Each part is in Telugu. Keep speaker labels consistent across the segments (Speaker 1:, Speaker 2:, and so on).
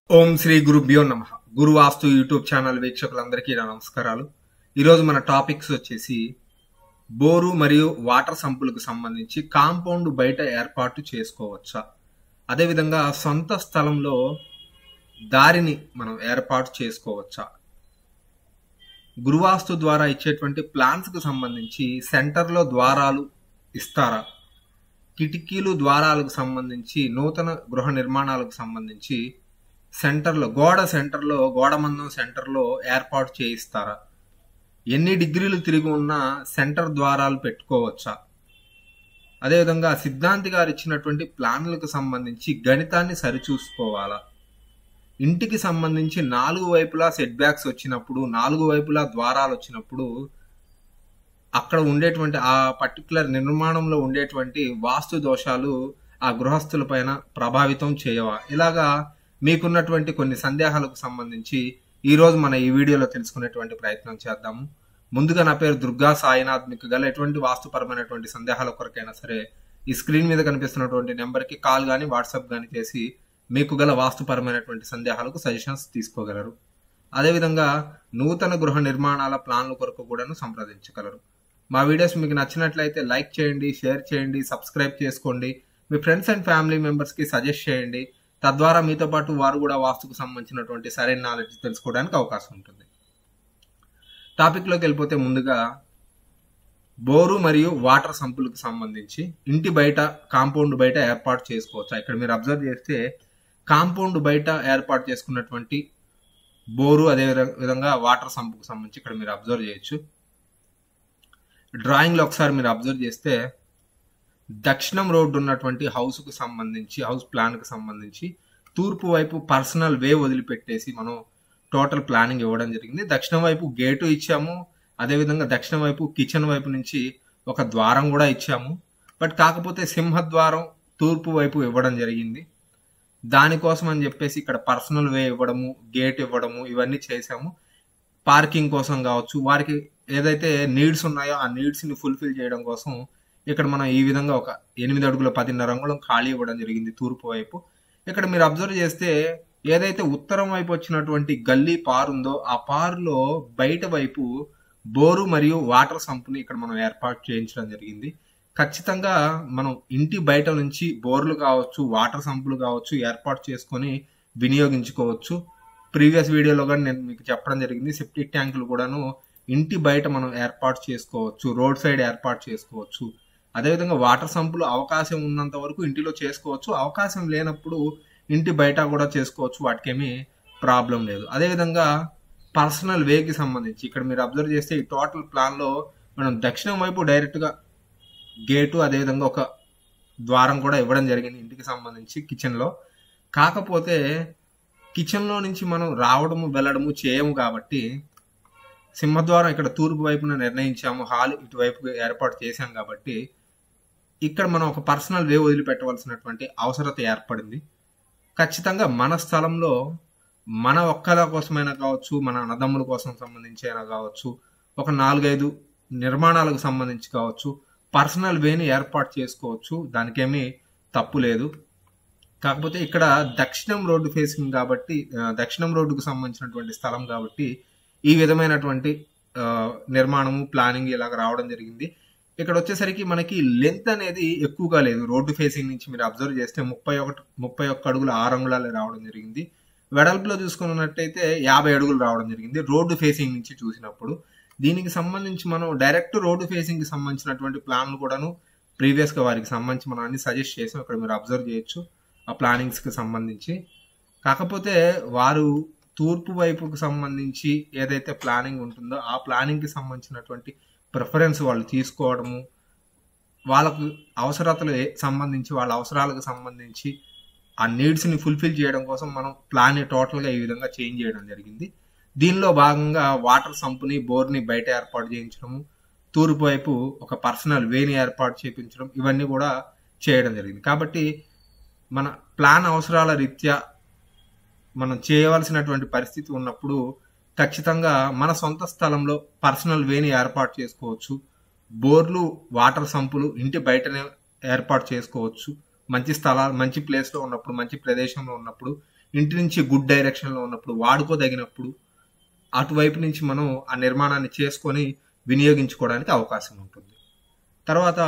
Speaker 1: ఓం శ్రీ గురుభ్యో నమ గురువాస్తు యూట్యూబ్ ఛానల్ వీక్షకులందరికీ నా నమస్కారాలు ఈరోజు మన టాపిక్స్ వచ్చేసి బోరు మరియు వాటర్ సంపులకు సంబంధించి కాంపౌండ్ బయట ఏర్పాటు చేసుకోవచ్చా అదేవిధంగా సొంత స్థలంలో దారిని మనం ఏర్పాటు చేసుకోవచ్చా గురువాస్తు ద్వారా ఇచ్చేటువంటి ప్లాన్స్కి సంబంధించి సెంటర్లో ద్వారాలు ఇస్తారా కిటికీలు ద్వారాలకు సంబంధించి నూతన గృహ నిర్మాణాలకు సంబంధించి సెంటర్లో గోడ సెంటర్లో గోడ మందం సెంటర్లో ఏర్పాటు చేయిస్తారా ఎన్ని డిగ్రీలు తిరిగి ఉన్నా సెంటర్ ద్వారాలు పెట్టుకోవచ్చా అదేవిధంగా సిద్ధాంతి గారు ఇచ్చినటువంటి ప్లాన్లకు సంబంధించి గణితాన్ని సరిచూసుకోవాలా ఇంటికి సంబంధించి నాలుగు వైపులా సెట్ బ్యాక్స్ వచ్చినప్పుడు నాలుగు వైపులా ద్వారాలు వచ్చినప్పుడు అక్కడ ఉండేటువంటి ఆ పర్టికులర్ నిర్మాణంలో ఉండేటువంటి వాస్తు దోషాలు ఆ గృహస్థుల పైన ప్రభావితం చేయవా ఇలాగా మీకున్నటువంటి కొన్ని సందేహాలకు సంబంధించి ఈ రోజు మన ఈ వీడియోలో తెలుసుకునేటువంటి ప్రయత్నం చేద్దాము ముందుగా నా పేరు దుర్గా సాయినాథ్ మీకు గల ఎటువంటి వాస్తుపరమైనటువంటి సందేహాల కొరకైనా సరే ఈ స్క్రీన్ మీద కనిపిస్తున్నటువంటి నెంబర్కి కాల్ కానీ వాట్సాప్ కానీ చేసి మీకు గల వాస్తుపరమైనటువంటి సందేహాలకు సజెషన్స్ తీసుకోగలరు అదేవిధంగా నూతన గృహ నిర్మాణాల ప్లాన్ల కొరకు కూడాను సంప్రదించగలరు మా వీడియోస్ మీకు నచ్చినట్లయితే లైక్ చేయండి షేర్ చేయండి సబ్స్క్రైబ్ చేసుకోండి మీ ఫ్రెండ్స్ అండ్ ఫ్యామిలీ మెంబర్స్కి సజెస్ట్ చేయండి తద్వారా మీతో పాటు వారు కూడా వాస్తుకు సంబంధించినటువంటి సరైన నాలెడ్జ్ తెలుసుకోవడానికి అవకాశం ఉంటుంది టాపిక్లోకి వెళ్ళిపోతే ముందుగా బోరు మరియు వాటర్ సంపులకు సంబంధించి ఇంటి బయట కాంపౌండ్ బయట ఏర్పాటు చేసుకోవచ్చు ఇక్కడ మీరు అబ్జర్వ్ చేస్తే కాంపౌండ్ బయట ఏర్పాటు చేసుకున్నటువంటి బోరు అదే విధంగా వాటర్ సంపుకు సంబంధించి ఇక్కడ మీరు అబ్జర్వ్ చేయొచ్చు డ్రాయింగ్లో ఒకసారి మీరు అబ్జర్వ్ చేస్తే దక్షిణం రోడ్డు ఉన్నటువంటి హౌస్కు సంబంధించి హౌస్ ప్లాన్కి సంబంధించి తూర్పు వైపు పర్సనల్ వే వదిలిపెట్టేసి మనం టోటల్ ప్లానింగ్ ఇవ్వడం జరిగింది దక్షిణం వైపు గేటు ఇచ్చాము అదేవిధంగా దక్షిణం వైపు కిచెన్ వైపు నుంచి ఒక ద్వారం కూడా ఇచ్చాము బట్ కాకపోతే సింహద్వారం తూర్పు వైపు ఇవ్వడం జరిగింది దానికోసం అని చెప్పేసి ఇక్కడ పర్సనల్ వే ఇవ్వడము గేట్ ఇవ్వడము ఇవన్నీ చేసాము పార్కింగ్ కోసం కావచ్చు వారికి ఏదైతే నీడ్స్ ఉన్నాయో ఆ నీడ్స్ని ఫుల్ఫిల్ చేయడం కోసం ఇక్కడ మనం ఈ విధంగా ఒక ఎనిమిది అడుగుల పదిన్నర అంగుళం ఖాళీ ఇవ్వడం జరిగింది తూర్పు వైపు ఇక్కడ మీరు అబ్జర్వ్ చేస్తే ఏదైతే ఉత్తరం వైపు వచ్చినటువంటి గల్లీ పారు ఉందో ఆ పారులో బయట వైపు బోరు మరియు వాటర్ సంపుని ఇక్కడ మనం ఏర్పాటు చేయించడం జరిగింది ఖచ్చితంగా మనం ఇంటి బయట నుంచి బోర్లు కావచ్చు వాటర్ సంపులు కావచ్చు ఏర్పాటు చేసుకొని వినియోగించుకోవచ్చు ప్రీవియస్ వీడియోలో కూడా నేను మీకు చెప్పడం జరిగింది సెప్టిక్ ట్యాంకులు కూడాను ఇంటి బయట మనం ఏర్పాటు చేసుకోవచ్చు రోడ్ సైడ్ ఏర్పాటు చేసుకోవచ్చు అదేవిధంగా వాటర్ సంపులు అవకాశం ఉన్నంత వరకు ఇంటిలో చేసుకోవచ్చు అవకాశం లేనప్పుడు ఇంటి బయట కూడా చేసుకోవచ్చు వాటికేమీ ప్రాబ్లం లేదు అదేవిధంగా పర్సనల్ వేకి సంబంధించి ఇక్కడ మీరు అబ్జర్వ్ చేస్తే ఈ టోటల్ ప్లాన్లో మనం దక్షిణం వైపు డైరెక్ట్గా గేటు అదేవిధంగా ఒక ద్వారం కూడా ఇవ్వడం జరిగింది ఇంటికి సంబంధించి కిచెన్లో కాకపోతే కిచెన్లో నుంచి మనం రావడము వెళ్ళడము చేయము కాబట్టి సింహద్వారం ఇక్కడ తూర్పు వైపున నిర్ణయించాము హాల్ ఇటువైపు ఏర్పాటు చేశాం కాబట్టి ఇక్కడ మనం ఒక పర్సనల్ వే వదిలిపెట్టవలసినటువంటి అవసరత ఏర్పడింది ఖచ్చితంగా మన స్థలంలో మన ఒక్కల కోసమైనా కావచ్చు మన అన్నదమ్ముల కోసం సంబంధించి అయినా కావచ్చు ఒక నాలుగైదు నిర్మాణాలకు సంబంధించి కావచ్చు పర్సనల్ వేని ఏర్పాటు చేసుకోవచ్చు దానికేమీ తప్పు లేదు కాకపోతే ఇక్కడ దక్షిణం రోడ్డు ఫేసింగ్ కాబట్టి దక్షిణం రోడ్డుకు సంబంధించినటువంటి స్థలం కాబట్టి ఈ విధమైనటువంటి నిర్మాణము ప్లానింగ్ ఇలాగ రావడం జరిగింది ఇక్కడ వచ్చేసరికి మనకి లెంత్ అనేది ఎక్కువగా లేదు రోడ్డు ఫేసింగ్ నుంచి మీరు అబ్జర్వ్ చేస్తే ముప్పై ఒకటి ముప్పై ఒక్క అడుగులు ఆరు అంగుళాలు రావడం జరిగింది వెడల్పులో చూసుకున్నట్టయితే యాభై అడుగులు రావడం జరిగింది రోడ్డు ఫేసింగ్ నుంచి చూసినప్పుడు దీనికి సంబంధించి మనం డైరెక్ట్ రోడ్డు ఫేసింగ్కి సంబంధించినటువంటి ప్లాన్లు కూడాను ప్రీవియస్గా వారికి సంబంధించి మనం అన్ని సజెస్ట్ చేసాం ఇక్కడ మీరు అబ్జర్వ్ చేయొచ్చు ఆ ప్లానింగ్స్కి సంబంధించి కాకపోతే వారు తూర్పు వైపుకు సంబంధించి ఏదైతే ప్లానింగ్ ఉంటుందో ఆ ప్లానింగ్కి సంబంధించినటువంటి ప్రిఫరెన్స్ వాళ్ళు తీసుకోవడము వాళ్ళకు అవసరతలు సంబంధించి వాళ్ళ అవసరాలకు సంబంధించి ఆ నీడ్స్ని ఫుల్ఫిల్ చేయడం కోసం మనం ప్లాన్ టోటల్గా ఈ విధంగా చేంజ్ చేయడం జరిగింది దీనిలో భాగంగా వాటర్ సంపుని బోర్ని బయట ఏర్పాటు చేయించడము తూర్పు వైపు ఒక పర్సనల్ వేని ఏర్పాటు చేయించడం ఇవన్నీ కూడా చేయడం జరిగింది కాబట్టి మన ప్లాన్ అవసరాల రీత్యా మనం చేయవలసినటువంటి పరిస్థితి ఉన్నప్పుడు ఖచ్చితంగా మన సొంత స్థలంలో పర్సనల్ వేని ఏర్పాటు చేసుకోవచ్చు బోర్లు వాటర్ సంపులు ఇంటి బయటనే ఏర్పాటు చేసుకోవచ్చు మంచి స్థలాలు మంచి ప్లేస్లో ఉన్నప్పుడు మంచి ప్రదేశంలో ఉన్నప్పుడు ఇంటి నుంచి గుడ్ డైరెక్షన్లో ఉన్నప్పుడు వాడుకోదగినప్పుడు అటువైపు నుంచి మనం ఆ నిర్మాణాన్ని చేసుకొని వినియోగించుకోవడానికి అవకాశం ఉంటుంది తర్వాత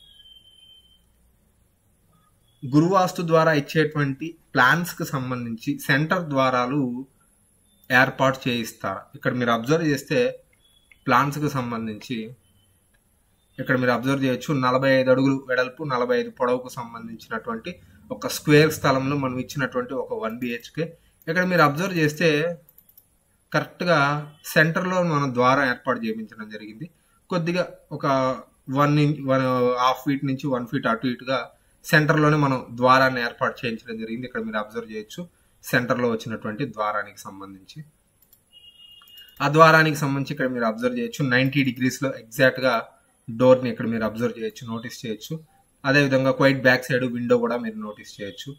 Speaker 1: గురువాస్తు ద్వారా ఇచ్చేటువంటి ప్లాన్స్కి సంబంధించి సెంటర్ ద్వారాలు ఏర్పాటు చేయిస్తారు ఇక్కడ మీరు అబ్జర్వ్ చేస్తే ప్లాన్స్కి సంబంధించి ఇక్కడ మీరు అబ్జర్వ్ చేయొచ్చు నలభై ఐదు అడుగులు వెడల్పు నలభై ఐదు పొడవుకు సంబంధించినటువంటి ఒక స్క్వేర్ స్థలంలో మనం ఇచ్చినటువంటి ఒక వన్ బిహెచ్కే ఇక్కడ మీరు అబ్జర్వ్ చేస్తే కరెక్ట్గా సెంటర్లో మనం ద్వారం ఏర్పాటు చేయించడం జరిగింది కొద్దిగా ఒక one inch one half feet నుంచి వన్ ఫీట్ అటు ఇటుగా సెంటర్లోనే మనం ద్వారాన్ని ఏర్పాటు చేయించడం జరిగింది ఇక్కడ మీరు అబ్జర్వ్ చేయొచ్చు సెంటర్లో వచ్చినటువంటి ద్వారానికి సంబంధించి ఆ ద్వారానికి సంబంధించి ఇక్కడ మీరు అబ్జర్వ్ చేయొచ్చు నైంటీ డిగ్రీస్లో ఎగ్జాక్ట్గా డోర్ని ఇక్కడ మీరు అబ్జర్వ్ చేయొచ్చు నోటీస్ చేయొచ్చు అదేవిధంగా క్వైట్ బ్యాక్ సైడ్ విండో కూడా మీరు నోటీస్ చేయొచ్చు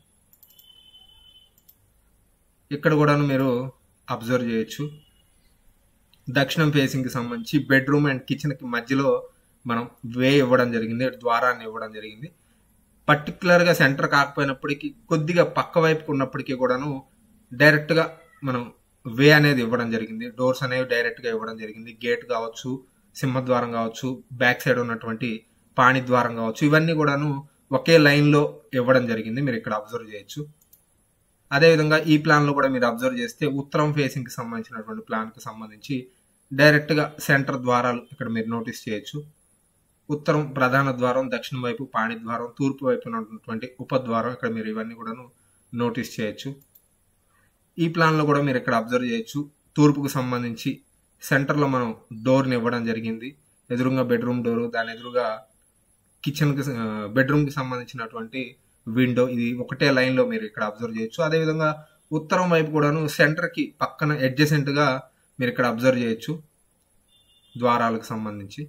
Speaker 1: ఇక్కడ కూడా మీరు అబ్జర్వ్ చేయొచ్చు దక్షిణం ఫేసింగ్కి సంబంధించి బెడ్రూమ్ అండ్ కిచెన్కి మధ్యలో మనం వే ఇవ్వడం జరిగింది ద్వారాన్ని ఇవ్వడం జరిగింది పర్టికులర్గా సెంటర్ కాకపోయినప్పటికీ కొద్దిగా పక్క వైపుకు ఉన్నప్పటికీ కూడాను డైరెక్ట్గా మనం వే అనేది ఇవ్వడం జరిగింది డోర్స్ అనేవి డైరెక్ట్గా ఇవ్వడం జరిగింది గేట్ కావచ్చు సింహద్వారం కావచ్చు బ్యాక్ సైడ్ ఉన్నటువంటి పాణి ద్వారం కావచ్చు ఇవన్నీ కూడాను ఒకే లైన్లో ఇవ్వడం జరిగింది మీరు ఇక్కడ అబ్జర్వ్ చేయొచ్చు అదేవిధంగా ఈ ప్లాన్లో కూడా మీరు అబ్జర్వ్ చేస్తే ఉత్తరం ఫేసింగ్కి సంబంధించినటువంటి ప్లాన్కి సంబంధించి డైరెక్ట్గా సెంటర్ ద్వారాలు ఇక్కడ మీరు నోటీస్ చేయొచ్చు ఉత్తరం ప్రధాన ద్వారం దక్షిణ వైపు పాణి ద్వారం తూర్పు వైపు ఉన్నటువంటి ఉపద్వారం ఇక్కడ మీరు ఇవన్నీ కూడాను నోటీస్ చేయొచ్చు ఈ ప్లాన్లో కూడా మీరు ఇక్కడ అబ్జర్వ్ చేయొచ్చు తూర్పుకు సంబంధించి సెంటర్లో మనం డోర్ని ఇవ్వడం జరిగింది ఎదురుగా బెడ్రూమ్ డోరు దాని ఎదురుగా కిచెన్కి బెడ్రూమ్కి సంబంధించినటువంటి విండో ఇది ఒకటే లైన్లో మీరు ఇక్కడ అబ్జర్వ్ చేయొచ్చు అదేవిధంగా ఉత్తరం వైపు కూడాను సెంటర్కి పక్కన అడ్జసెంట్గా మీరు ఇక్కడ అబ్జర్వ్ చేయొచ్చు ద్వారాలకు సంబంధించి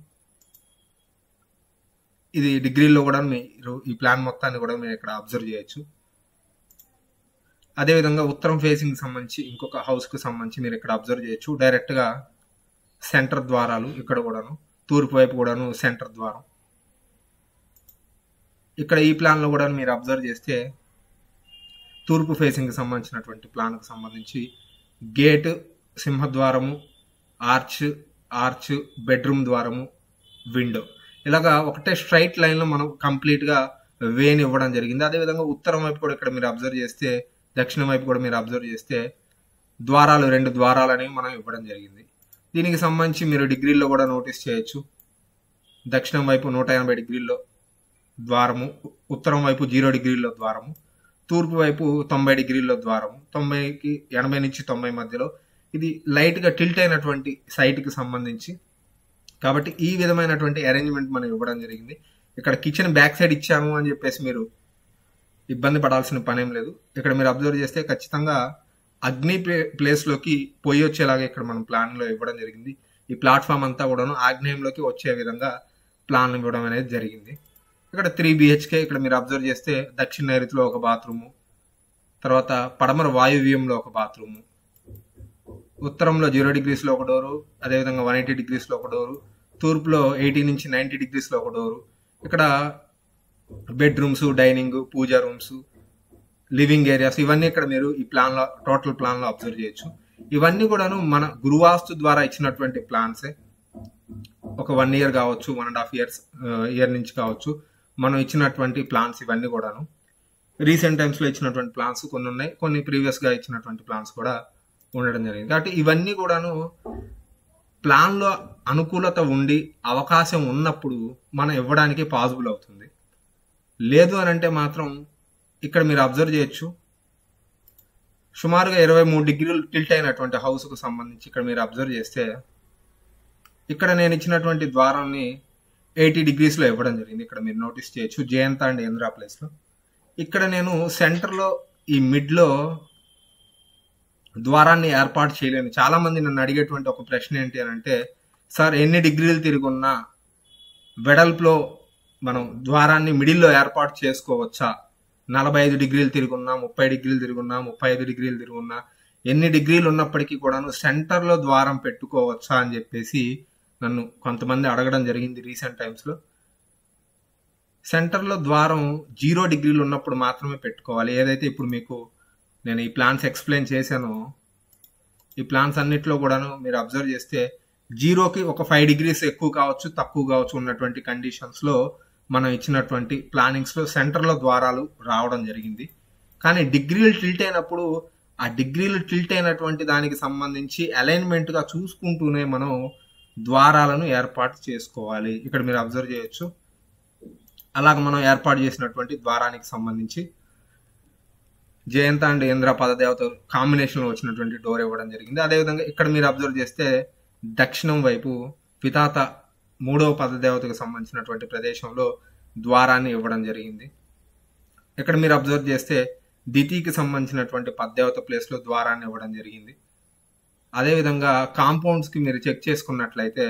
Speaker 1: ఇది డిగ్రీలో కూడా మీరు ఈ ప్లాన్ మొత్తాన్ని కూడా మీరు ఇక్కడ అబ్జర్వ్ చేయొచ్చు అదేవిధంగా ఉత్తరం ఫేసింగ్ సంబంధించి ఇంకొక హౌస్కి సంబంధించి మీరు ఇక్కడ అబ్జర్వ్ చేయొచ్చు డైరెక్ట్గా సెంటర్ ద్వారాలు ఇక్కడ కూడాను తూర్పు వైపు కూడాను సెంటర్ ద్వారం ఇక్కడ ఈ ప్లాన్లో కూడా మీరు అబ్జర్వ్ చేస్తే తూర్పు ఫేసింగ్కి సంబంధించినటువంటి ప్లాన్కి సంబంధించి గేట్ సింహద్వారము ఆర్చ్ ఆర్చ్ బెడ్రూమ్ ద్వారము విండో ఇలాగా ఒకటే స్ట్రైట్ లైన్లో మనం కంప్లీట్గా వేని ఇవ్వడం జరిగింది అదేవిధంగా ఉత్తరం వైపు కూడా ఇక్కడ మీరు అబ్జర్వ్ చేస్తే దక్షిణం వైపు కూడా మీరు అబ్జర్వ్ చేస్తే ద్వారాలు రెండు ద్వారాలు అనేవి మనం ఇవ్వడం జరిగింది దీనికి సంబంధించి మీరు డిగ్రీల్లో కూడా నోటీస్ చేయొచ్చు దక్షిణం వైపు నూట ఎనభై డిగ్రీల్లో ద్వారము ఉత్తరం వైపు జీరో డిగ్రీల్లో ద్వారము తూర్పు వైపు తొంభై డిగ్రీల్లో ద్వారము తొంభైకి ఎనభై నుంచి తొంభై మధ్యలో ఇది లైట్గా టిల్ట్ అయినటువంటి సైట్కి సంబంధించి కాబట్టి ఈ విధమైనటువంటి అరేంజ్మెంట్ మనం ఇవ్వడం జరిగింది ఇక్కడ కిచెన్ బ్యాక్ సైడ్ ఇచ్చాము అని చెప్పేసి మీరు ఇబ్బంది పడాల్సిన పనేం లేదు ఇక్కడ మీరు అబ్జర్వ్ చేస్తే ఖచ్చితంగా అగ్ని ప్లేస్లోకి పొయ్యి వచ్చేలాగా ఇక్కడ మనం ప్లాన్లో ఇవ్వడం జరిగింది ఈ ప్లాట్ఫామ్ అంతా కూడాను ఆగ్నేయంలోకి వచ్చే విధంగా ప్లాన్ ఇవ్వడం అనేది జరిగింది ఇక్కడ త్రీ బిహెచ్కే ఇక్కడ మీరు అబ్జర్వ్ చేస్తే దక్షిణ నైరుతిలో ఒక బాత్రూము తర్వాత పడమర వాయువ్యంలో ఒక బాత్రూము ఉత్తరంలో జీరో డిగ్రీస్లో ఒక డోరు అదేవిధంగా వన్ ఎయిటీ డిగ్రీస్లో ఒక డోరు తూర్పులో ఎయిటీ నుంచి నైంటీ డిగ్రీస్లో ఒక డోరు ఇక్కడ bedrooms dining puja rooms living areas ఇవన్నీ ఇక్కడ మీరు ఈ ప్లాన్లో టోటల్ ప్లాన్లో అబ్జర్వ్ చేయొచ్చు ఇవన్నీ కూడాను మన గురువాస్తు ద్వారా ఇచ్చినటువంటి ప్లాన్సే ఒక వన్ ఇయర్ కావచ్చు one and half years year నుంచి కావచ్చు మనం ఇచ్చినటువంటి ప్లాన్స్ ఇవన్నీ కూడాను రీసెంట్ టైమ్స్లో ఇచ్చినటువంటి ప్లాన్స్ కొన్ని ఉన్నాయి కొన్ని ప్రీవియస్గా ఇచ్చినటువంటి ప్లాన్స్ కూడా ఉండడం జరిగింది కాబట్టి ఇవన్నీ కూడాను ప్లాన్లో అనుకూలత ఉండి అవకాశం ఉన్నప్పుడు మనం ఇవ్వడానికి పాసిబుల్ అవుతుంది లేదు అని అంటే మాత్రం ఇక్కడ మీరు అబ్జర్వ్ చేయొచ్చు సుమారుగా ఇరవై మూడు డిగ్రీలు టిల్ట్ అయినటువంటి హౌస్కు సంబంధించి ఇక్కడ మీరు అబ్జర్వ్ చేస్తే ఇక్కడ నేను ఇచ్చినటువంటి ద్వారాన్ని ఎయిటీ డిగ్రీస్లో ఇవ్వడం జరిగింది ఇక్కడ మీరు నోటీస్ చేయొచ్చు జయంత అండ్ ఇంద్రా ప్లేస్లో ఇక్కడ నేను సెంటర్లో ఈ మిడ్లో ద్వారాన్ని ఏర్పాటు చేయలేను చాలా మంది నన్ను అడిగేటువంటి ఒక ప్రశ్న ఏంటి అని అంటే సార్ ఎన్ని డిగ్రీలు తిరుగున్నా వెడల్పులో మనం ద్వారాన్ని మిడిల్లో ఏర్పాటు చేసుకోవచ్చా నలభై ఐదు డిగ్రీలు తిరుగున్నా ముప్పై డిగ్రీలు తిరుగున్నా ముప్పై ఐదు డిగ్రీలు తిరుగున్నా ఎన్ని డిగ్రీలు ఉన్నప్పటికీ కూడాను సెంటర్లో ద్వారం పెట్టుకోవచ్చా అని చెప్పేసి నన్ను కొంతమంది అడగడం జరిగింది రీసెంట్ టైమ్స్లో సెంటర్లో ద్వారం జీరో డిగ్రీలు ఉన్నప్పుడు మాత్రమే పెట్టుకోవాలి ఏదైతే ఇప్పుడు మీకు నేను ఈ ప్లాన్స్ ఎక్స్ప్లెయిన్ చేశాను ఈ ప్లాన్స్ అన్నిట్లో కూడాను మీరు అబ్జర్వ్ చేస్తే జీరోకి ఒక ఫైవ్ డిగ్రీస్ ఎక్కువ కావచ్చు తక్కువ కావచ్చు ఉన్నటువంటి కండిషన్స్ లో మనం ఇచ్చినటువంటి ప్లానింగ్స్ లో సెంటర్ లో ద్వారాలు రావడం జరిగింది కానీ డిగ్రీలు టిల్ట్ అయినప్పుడు ఆ డిగ్రీలు టిల్ట్ అయినటువంటి దానికి సంబంధించి అలైన్మెంట్ గా చూసుకుంటూనే మనం ద్వారాలను ఏర్పాటు చేసుకోవాలి ఇక్కడ మీరు అబ్జర్వ్ చేయొచ్చు అలాగ మనం ఏర్పాటు చేసినటువంటి ద్వారానికి సంబంధించి జయంత అండ్ ఇంద్ర పదదేవత కాంబినేషన్ లో వచ్చినటువంటి డోర్ ఇవ్వడం జరిగింది అదేవిధంగా ఇక్కడ మీరు అబ్జర్వ్ చేస్తే దక్షిణం వైపు పితాత మూడవ పదదేవతకు సంబంధించినటువంటి ప్రదేశంలో ద్వారాన్ని ఇవ్వడం జరిగింది ఇక్కడ మీరు అబ్జర్వ్ చేస్తే దితికి సంబంధించినటువంటి పద్దేవత ప్లేస్ లో ద్వారాన్ని ఇవ్వడం జరిగింది అదేవిధంగా కాంపౌండ్స్ కి మీరు చెక్ చేసుకున్నట్లయితే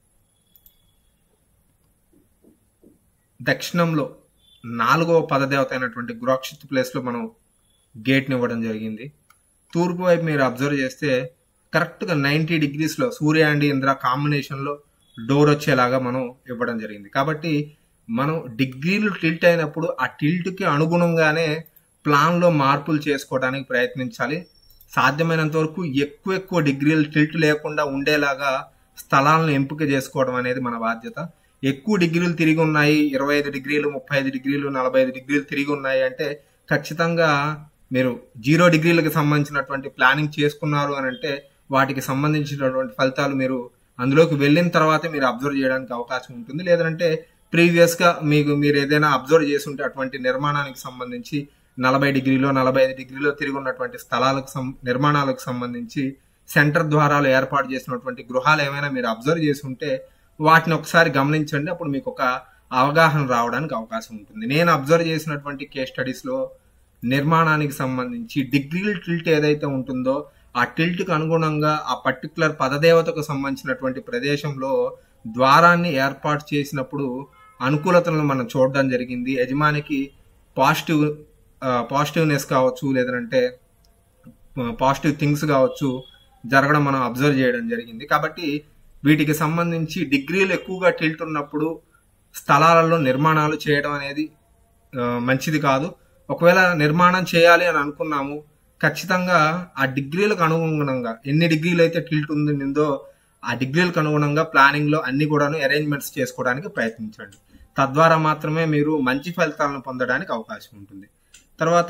Speaker 1: దక్షిణంలో నాలుగవ పదదేవత అయినటువంటి గురాక్షిత్ ప్లేస్ లో మనం గేట్ని ఇవ్వడం జరిగింది తూర్పు వైపు మీరు అబ్జర్వ్ చేస్తే కరెక్ట్గా నైంటీ డిగ్రీస్లో సూర్య అండ్ ఇంద్ర కాంబినేషన్లో డోర్ వచ్చేలాగా మనం ఇవ్వడం జరిగింది కాబట్టి మనం డిగ్రీలు టిల్ట్ అయినప్పుడు ఆ టిల్ట్కి అనుగుణంగానే ప్లాన్లో మార్పులు చేసుకోవడానికి ప్రయత్నించాలి సాధ్యమైనంత వరకు ఎక్కువ ఎక్కువ డిగ్రీలు టిల్ట్ లేకుండా ఉండేలాగా స్థలాలను ఎంపిక చేసుకోవడం అనేది మన బాధ్యత ఎక్కువ డిగ్రీలు తిరిగి ఉన్నాయి ఇరవై ఐదు డిగ్రీలు ముప్పై ఐదు డిగ్రీలు నలభై ఐదు డిగ్రీలు తిరిగి ఉన్నాయి అంటే ఖచ్చితంగా మీరు జీరో డిగ్రీలకు సంబంధించినటువంటి ప్లానింగ్ చేసుకున్నారు అని అంటే వాటికి సంబంధించినటువంటి ఫలితాలు మీరు అందులోకి వెళ్ళిన తర్వాత మీరు అబ్జర్వ్ చేయడానికి అవకాశం ఉంటుంది లేదంటే ప్రీవియస్ గా మీకు మీరు ఏదైనా అబ్జర్వ్ చేసి ఉంటే అటువంటి నిర్మాణానికి సంబంధించి నలభై డిగ్రీలో నలభై ఐదు డిగ్రీలో తిరిగి ఉన్నటువంటి స్థలాలకు సం నిర్మాణాలకు సంబంధించి సెంటర్ ద్వారాలు ఏర్పాటు చేసినటువంటి గృహాలు ఏమైనా మీరు అబ్జర్వ్ చేసి ఉంటే వాటిని ఒకసారి గమనించండి అప్పుడు మీకు ఒక అవగాహన రావడానికి అవకాశం ఉంటుంది నేను అబ్జర్వ్ చేసినటువంటి కేస్ స్టడీస్ లో నిర్మాణానికి సంబంధించి డిగ్రీల టిల్ట్ ఏదైతే ఉంటుందో ఆ టిల్ట్ కు అనుగుణంగా ఆ పర్టికులర్ పదదేవతకు సంబంధించినటువంటి ప్రదేశంలో ద్వారాన్ని ఏర్పాటు చేసినప్పుడు అనుకూలతలను మనం చూడడం జరిగింది యజమానికి పాజిటివ్ పాజిటివ్నెస్ కావచ్చు లేదంటే పాజిటివ్ థింగ్స్ కావచ్చు జరగడం మనం అబ్జర్వ్ చేయడం జరిగింది కాబట్టి వీటికి సంబంధించి డిగ్రీలు ఎక్కువగా టిల్ట్ ఉన్నప్పుడు స్థలాలలో నిర్మాణాలు చేయడం అనేది మంచిది కాదు ఒకవేళ నిర్మాణం చేయాలి అని అనుకున్నాము ఖచ్చితంగా ఆ డిగ్రీలకు అనుగుణంగా ఎన్ని డిగ్రీలు అయితే టిల్ట్ ఉందో ఆ డిగ్రీలకు అనుగుణంగా ప్లానింగ్ లో అన్ని కూడాను అరేంజ్మెంట్స్ చేసుకోవడానికి ప్రయత్నించండి తద్వారా మాత్రమే మీరు మంచి ఫలితాలను పొందడానికి అవకాశం ఉంటుంది తర్వాత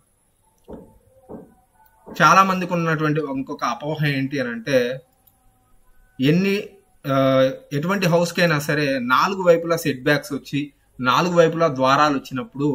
Speaker 1: చాలా మందికి ఉన్నటువంటి ఇంకొక అపోహ ఏంటి అని అంటే ఎన్ని ఎటువంటి హౌస్కైనా సరే నాలుగు వైపులా సెట్ బ్యాక్స్ వచ్చి నాలుగు వైపులా ద్వారాలు వచ్చినప్పుడు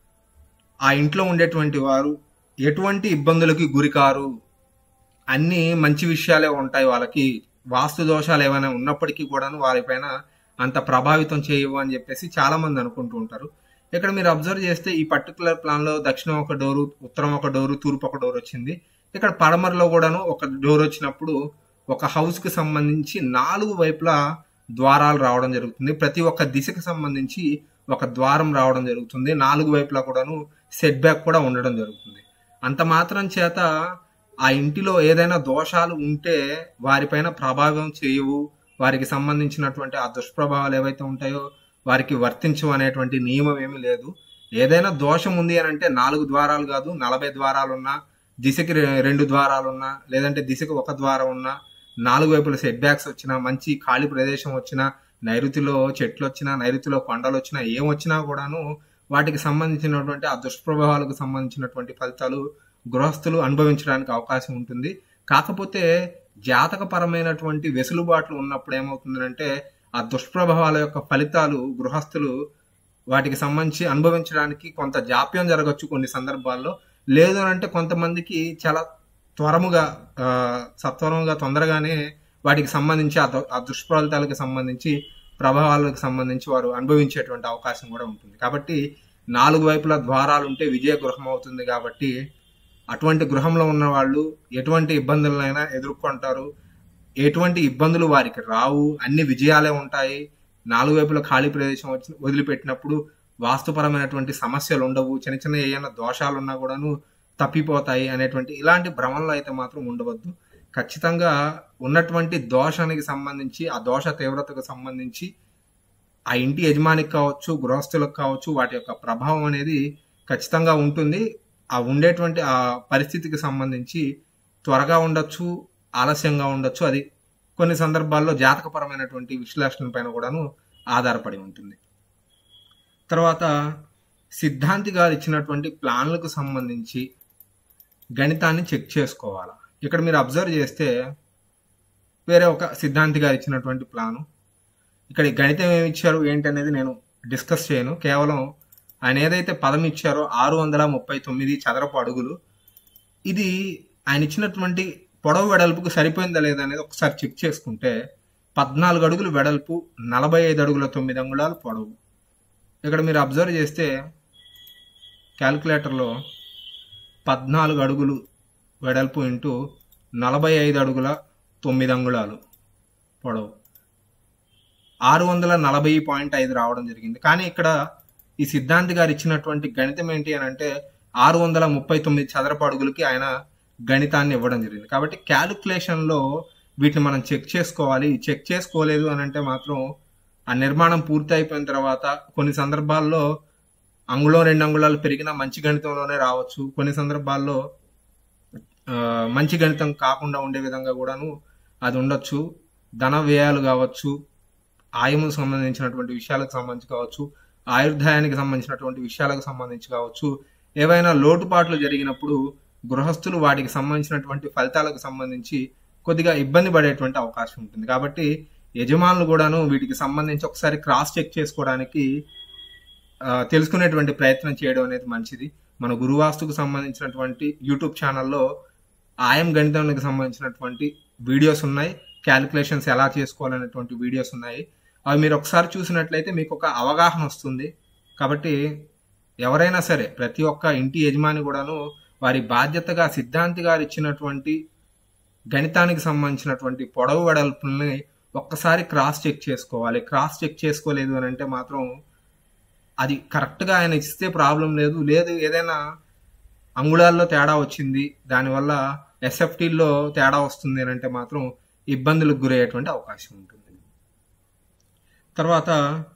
Speaker 1: ఆ ఇంట్లో ఉండేటువంటి వారు ఎటువంటి ఇబ్బందులకి గురికారు అన్ని మంచి విషయాలే ఉంటాయి వాళ్ళకి వాస్తు దోషాలు ఏమైనా ఉన్నప్పటికీ కూడాను వారిపైన అంత ప్రభావితం చేయవు అని చెప్పేసి చాలా మంది అనుకుంటూ ఉంటారు ఇక్కడ మీరు అబ్జర్వ్ చేస్తే ఈ పర్టికులర్ ప్లాన్ లో దక్షిణం ఒక డోరు ఉత్తరం ఒక డోరు తూర్పు ఒక డోర్ వచ్చింది ఇక్కడ పడమరలో కూడాను ఒక డోర్ వచ్చినప్పుడు ఒక హౌస్ కి సంబంధించి నాలుగు వైపులా ద్వారాలు రావడం జరుగుతుంది ప్రతి ఒక్క దిశకు సంబంధించి ఒక ద్వారం రావడం జరుగుతుంది నాలుగు వైపులా కూడాను సెట్ బ్యాక్ కూడా ఉండడం జరుగుతుంది అంత మాత్రం చేత ఆ ఇంటిలో ఏదైనా దోషాలు ఉంటే వారిపైన ప్రభావం చేయవు వారికి సంబంధించినటువంటి ఆ దుష్ప్రభావాలు ఏవైతే ఉంటాయో వారికి వర్తించవు అనేటువంటి నియమం ఏమీ లేదు ఏదైనా దోషం ఉంది అని అంటే నాలుగు ద్వారాలు కాదు నలభై ద్వారాలు ఉన్నా దిశకి రెండు ద్వారాలు ఉన్నా లేదంటే దిశకి ఒక ద్వారం ఉన్నా నాలుగు వైపుల సెట్ బ్యాక్స్ వచ్చినా మంచి ఖాళీ ప్రదేశం వచ్చినా నైరుతిలో చెట్లు వచ్చినా నైరుతిలో కొండలు వచ్చినా ఏం వచ్చినా కూడాను వాటికి సంబంధించినటువంటి ఆ దుష్ప్రభావాలకు సంబంధించినటువంటి ఫలితాలు గృహస్థులు అనుభవించడానికి అవకాశం ఉంటుంది కాకపోతే జాతకపరమైనటువంటి వెసులుబాట్లు ఉన్నప్పుడు ఏమవుతుందంటే ఆ దుష్ప్రభావాల యొక్క ఫలితాలు గృహస్థులు వాటికి సంబంధించి అనుభవించడానికి కొంత జాప్యం జరగచ్చు కొన్ని సందర్భాల్లో లేదు అంటే కొంతమందికి చాలా త్వరముగా సత్వరముగా తొందరగానే వాటికి సంబంధించి ఆ దుష్ఫలితాలకు సంబంధించి ప్రభావాలకు సంబంధించి వారు అనుభవించేటువంటి అవకాశం కూడా ఉంటుంది కాబట్టి నాలుగు వైపుల ద్వారాలు ఉంటే విజయ గృహం అవుతుంది కాబట్టి అటువంటి గృహంలో ఉన్న వాళ్ళు ఎటువంటి ఇబ్బందులనైనా ఎదుర్కొంటారు ఎటువంటి ఇబ్బందులు వారికి రావు అన్ని విజయాలే ఉంటాయి నాలుగు వైపుల ఖాళీ ప్రదేశం వచ్చి వదిలిపెట్టినప్పుడు వాస్తుపరమైనటువంటి సమస్యలు ఉండవు చిన్న చిన్న ఏమైనా దోషాలు ఉన్నా కూడాను తప్పిపోతాయి అనేటువంటి ఇలాంటి భ్రమంలో అయితే మాత్రం ఉండవద్దు ఖచ్చితంగా ఉన్నటువంటి దోషానికి సంబంధించి ఆ దోష తీవ్రతకు సంబంధించి ఆ ఇంటి యజమానికి కావచ్చు గృహస్థులకు కావచ్చు వాటి యొక్క ప్రభావం అనేది ఖచ్చితంగా ఉంటుంది ఆ ఉండేటువంటి ఆ పరిస్థితికి సంబంధించి త్వరగా ఉండొచ్చు ఆలస్యంగా ఉండొచ్చు అది కొన్ని సందర్భాల్లో జాతకపరమైనటువంటి విశ్లేషణ పైన కూడాను ఆధారపడి ఉంటుంది తర్వాత సిద్ధాంతి గారు ఇచ్చినటువంటి ప్లాన్లకు సంబంధించి గణితాన్ని చెక్ చేసుకోవాలి ఇక్కడ మీరు అబ్జర్వ్ చేస్తే వేరే ఒక సిద్ధాంతి గారు ఇచ్చినటువంటి ప్లాను ఇక్కడ ఈ గణితం ఏమి ఇచ్చారు ఏంటి అనేది నేను డిస్కస్ చేయను కేవలం ఆయన ఏదైతే పదం ఇచ్చారో ఆరు వందల ముప్పై తొమ్మిది చదరపు అడుగులు ఇది ఆయన ఇచ్చినటువంటి పొడవు వెడల్పుకు సరిపోయిందా లేదా అనేది ఒకసారి చెక్ చేసుకుంటే పద్నాలుగు అడుగులు వెడల్పు నలభై ఐదు అడుగుల తొమ్మిది అంగుళాలు పొడవు ఇక్కడ మీరు అబ్జర్వ్ చేస్తే క్యాల్కులేటర్లో పద్నాలుగు అడుగులు వెడల్పు ఇంటూ నలభై ఐదు అడుగుల తొమ్మిది అంగుళాలు పొడవు ఆరు వందల నలభై పాయింట్ ఐదు రావడం జరిగింది కానీ ఇక్కడ ఈ సిద్ధాంతి గారు ఇచ్చినటువంటి గణితం ఏంటి అని అంటే ఆరు వందల ముప్పై తొమ్మిది చదరపు అడుగులకి ఆయన గణితాన్ని ఇవ్వడం జరిగింది కాబట్టి క్యాలిక్యులేషన్లో వీటిని మనం చెక్ చేసుకోవాలి చెక్ చేసుకోలేదు అని అంటే మాత్రం ఆ నిర్మాణం పూర్తి అయిపోయిన తర్వాత కొన్ని సందర్భాల్లో అంగుళం రెండు అంగుళాలు పెరిగినా మంచి గణితంలోనే రావచ్చు కొన్ని సందర్భాల్లో ఆ, మంచి గణితం కాకుండా ఉండే విధంగా కూడాను అది ఉండొచ్చు ధన వ్యయాలు కావచ్చు ఆయముకు సంబంధించినటువంటి విషయాలకు సంబంధించి కావచ్చు ఆయుర్దాయానికి సంబంధించినటువంటి విషయాలకు సంబంధించి కావచ్చు ఏవైనా లోటుపాట్లు జరిగినప్పుడు గృహస్థులు వాటికి సంబంధించినటువంటి ఫలితాలకు సంబంధించి కొద్దిగా ఇబ్బంది పడేటువంటి అవకాశం ఉంటుంది కాబట్టి యజమానులు కూడాను వీటికి సంబంధించి ఒకసారి క్రాస్ చెక్ చేసుకోవడానికి ఆ, తెలుసుకునేటువంటి ప్రయత్నం చేయడం అనేది మంచిది మన గురువాస్తుకు సంబంధించినటువంటి యూట్యూబ్ ఛానల్లో ఆయం గణితానికి సంబంధించినటువంటి వీడియోస్ ఉన్నాయి క్యాలిక్యులేషన్స్ ఎలా చేసుకోవాలనేటువంటి వీడియోస్ ఉన్నాయి అవి మీరు ఒకసారి చూసినట్లయితే మీకు ఒక అవగాహన వస్తుంది కాబట్టి ఎవరైనా సరే ప్రతి ఒక్క ఇంటి యజమాని కూడాను వారి బాధ్యతగా సిద్ధాంతి గారు ఇచ్చినటువంటి గణితానికి సంబంధించినటువంటి పొడవు వెడల్పుల్ని ఒక్కసారి క్రాస్ చెక్ చేసుకోవాలి క్రాస్ చెక్ చేసుకోలేదు అని అంటే మాత్రం అది కరెక్ట్గా ఆయన ఇస్తే ప్రాబ్లం లేదు లేదు ఏదైనా అంగుళాల్లో తేడా వచ్చింది దానివల్ల ఎస్ఎఫ్టీల్లో తేడా వస్తుంది అని అంటే మాత్రం ఇబ్బందులకు గురయ్యేటువంటి అవకాశం ఉంటుంది తర్వాత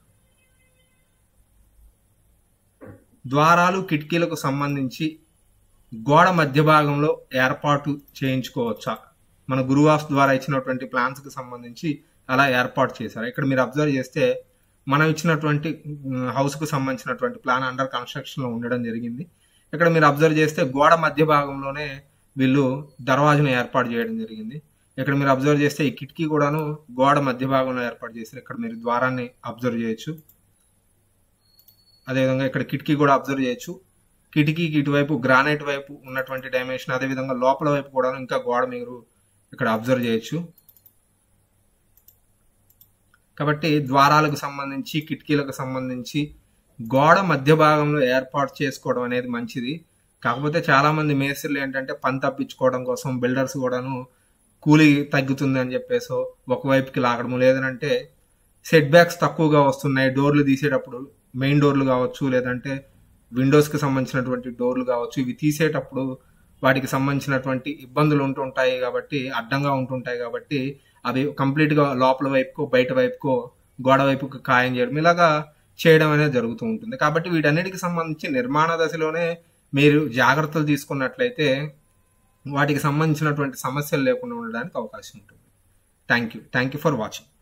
Speaker 1: ద్వారాలు కిటికీలకు సంబంధించి గోడ మధ్య భాగంలో ఏర్పాటు చేయించుకోవచ్చా మన గురువాస్ ద్వారా ఇచ్చినటువంటి ప్లాన్స్ కి సంబంధించి అలా ఏర్పాటు చేశారు ఇక్కడ మీరు అబ్జర్వ్ చేస్తే మనం ఇచ్చినటువంటి హౌస్ కు సంబంధించినటువంటి ప్లాన్ అండర్ కన్స్ట్రక్షన్ లో ఉండడం జరిగింది ఇక్కడ మీరు అబ్జర్వ్ చేస్తే గోడ మధ్య భాగంలోనే వీళ్ళు దర్వాజను ఏర్పాటు చేయడం జరిగింది ఇక్కడ మీరు అబ్జర్వ్ చేస్తే ఈ కిటికీ కూడాను గోడ మధ్య భాగంలో ఏర్పాటు చేశారు ఇక్కడ మీరు ద్వారాన్ని అబ్జర్వ్ చేయొచ్చు అదేవిధంగా ఇక్కడ కిటికీ కూడా అబ్జర్వ్ చేయొచ్చు కిటికీకి ఇటువైపు గ్రానైట్ వైపు ఉన్నటువంటి డైమెన్షన్ అదేవిధంగా లోపల వైపు కూడా ఇంకా గోడ మీరు ఇక్కడ అబ్జర్వ్ చేయొచ్చు కాబట్టి ద్వారాలకు సంబంధించి కిటికీలకు సంబంధించి గోడ మధ్య భాగంలో ఏర్పాటు చేసుకోవడం అనేది మంచిది కాకపోతే చాలా మంది మేస్త్రులు ఏంటంటే పని తప్పించుకోవడం కోసం బిల్డర్స్ కూడాను కూలీ తగ్గుతుంది అని చెప్పేసో ఒకవైపుకి లాగడము లేదంటే సెట్ బ్యాక్స్ తక్కువగా వస్తున్నాయి డోర్లు తీసేటప్పుడు మెయిన్ డోర్లు కావచ్చు లేదంటే విండోస్ కి సంబంధించినటువంటి డోర్లు కావచ్చు ఇవి తీసేటప్పుడు వాటికి సంబంధించినటువంటి ఇబ్బందులు ఉంటుంటాయి కాబట్టి అడ్డంగా ఉంటుంటాయి కాబట్టి అవి కంప్లీట్ గా లోపల వైపుకో బయట వైపుకో గోడ వైపుకు ఖాయం చేయడం ఇలాగా చేయడం అనేది జరుగుతూ ఉంటుంది కాబట్టి వీటన్నిటికి సంబంధించి నిర్మాణ దశలోనే మీరు జాగ్రత్తలు తీసుకున్నట్లయితే వాటికి సంబంధించినటువంటి సమస్యలు లేకుండా ఉండడానికి అవకాశం ఉంటుంది thank you thank you for watching